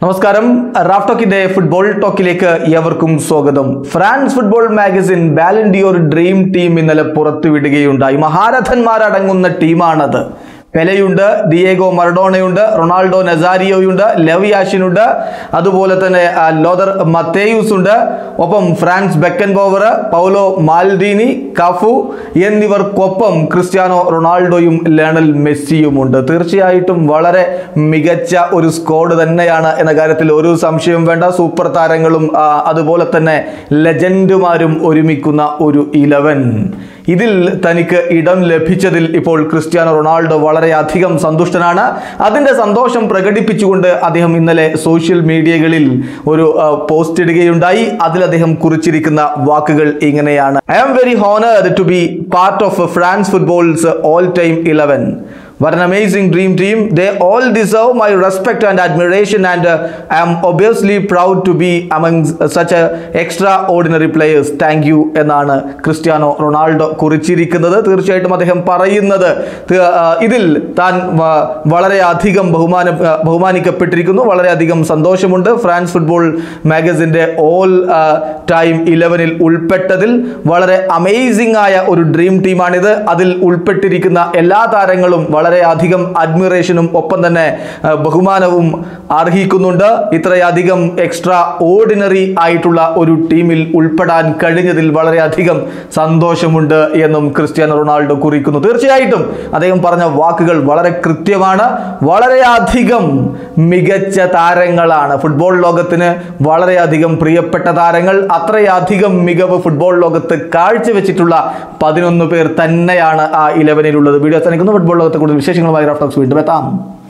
നമസ്കാരം Raf ടോക്കിന്റെ football ടോക്കിലേക്ക് ഏവർക്കും സ്വാഗതം France football magazine Ballon d'Or dream team ഇന്നലെ പുറത്തുവിടുകയുണ്ടായി മഹാരഥന്മാരടങ്ങുന്ന ടീമാണത് പെലയുണ്ട് ഡിയേഗോ മറഡോണയുണ്ട് റൊണാൾഡോ നസാരിയോയുണ്ട് ലെവിയാഷിനുണ്ട് അതുപോലെ തന്നെ ആ, ലോദർ മത്തേയൂസ് ഉണ്ട് ഒപ്പം Franz Beckenbauer Paolo Maldini Cafu എന്നിവർക്കൊപ്പം ക്രിസ്ത്യാനോ റൊണാൾഡോയും ലയണൽ മെസ്സിയുമുണ്ട് തീർച്ചയായിട്ടും വളരെ മികച്ച ഒരു സ്ക്വാഡ് തന്നെയാണ് എന്ന കാര്യത്തിൽ ഒരു സംശയവും വേണ്ട സൂപ്പർ താരങ്ങളും ആ, അതുപോലെ തന്നെ ലെജൻഡുമാരും ഒരുമിക്കുന്ന ഒരു ഇലവൻ ഇതിൽ തനിക്ക് ഇടം ലഭിച്ചതിൽ ഇപ്പോൾ ക്രിസ്ത്യാനോ റൊണാൾഡോ വളരെയധികം സന്തുഷ്ടനാണ് അതിൻ്റെ സന്തോഷം പ്രകടിപ്പിച്ചുകൊണ്ട് അദ്ദേഹം ഇന്നലെ സോഷ്യൽ മീഡിയകളിൽ ഒരു ആ, പോസ്റ്റ് ഇടുകയുണ്ടായി അതിൽ അദ്ദേഹം കുറിച്ചിരിക്കുന്ന വാക്കുകൾ ഇങ്ങനെയാണ് I am very honoured to be part of France football's all time eleven What an amazing dream team. They all deserve my respect and admiration, and uh, I am obviously proud to be among such a extraordinary players. Thank you എന്നാണ് Cristiano Ronaldo കുറിച്ചിരിക്കുന്നത് തീർച്ചയായിട്ടും അദ്ദേഹം പറയുന്നത് ത- ആ, ഇതിൽ താൻ വ- വളരെയധികം ബഹുമാന ആ, ബഹുമാനിക്കപ്പെട്ടിരിക്കുന്നു വളരെയധികം സന്തോഷമുണ്ട് ഫ്രാൻസ് ഫുട്ബോൾ മാഗസിൻ്റെ ഓൾ ടൈം ഇലവനിൽ ഉൾപ്പെട്ടതിൽ വളരെ അമേസിംഗ് ആയ ഒരു ഡ്രീം ടീമാണിത് അതിൽ ഉൾപ്പെട്ടിരിക്കുന്ന എല്ലാ താരങ്ങളും വളരെയധികം അഡ്മിറേഷനും ഒപ്പം തന്നെ ആ, ബഹുമാനവും അർഹിക്കുന്നുണ്ട് ഇത്രയധികം എക്സ്ട്രാ ഓർഡിനറി ആയിട്ടുള്ള ഒരു ടീമിൽ ഉൾപ്പെടാൻ കഴിഞ്ഞതിൽ വളരെയധികം സന്തോഷമുണ്ട് എന്നും ക്രിസ്ത്യാനോ റൊണാൾഡോ കുറിക്കുന്നു തീർച്ചയായിട്ടും അദ്ദേഹം പറഞ്ഞ വാക്കുകൾ വളരെ കൃത്യമാണ് വളരെയധികം മികച്ച താരങ്ങളാണ് ഫുട്ബോൾ ലോകത്തിന് വളരെയധികം പ്രിയപ്പെട്ട താരങ്ങൾ അത്രയധികം മികവ് ഫുട്ബോൾ ലോകത്ത് കാഴ്ചവെച്ചിട്ടുള്ള പതിനൊന്ന് പേർ തന്നെയാണ് ആ ഇലവനിലുള്ളത് വീഡിയോ തനിക്കുന്നു ഫുട്ബോൾ ലോകത്തെ കൂടുതൽ വിശേഷങ്ങളുമായി റഫ്ലക്സ് വീണ്ടും എത്താം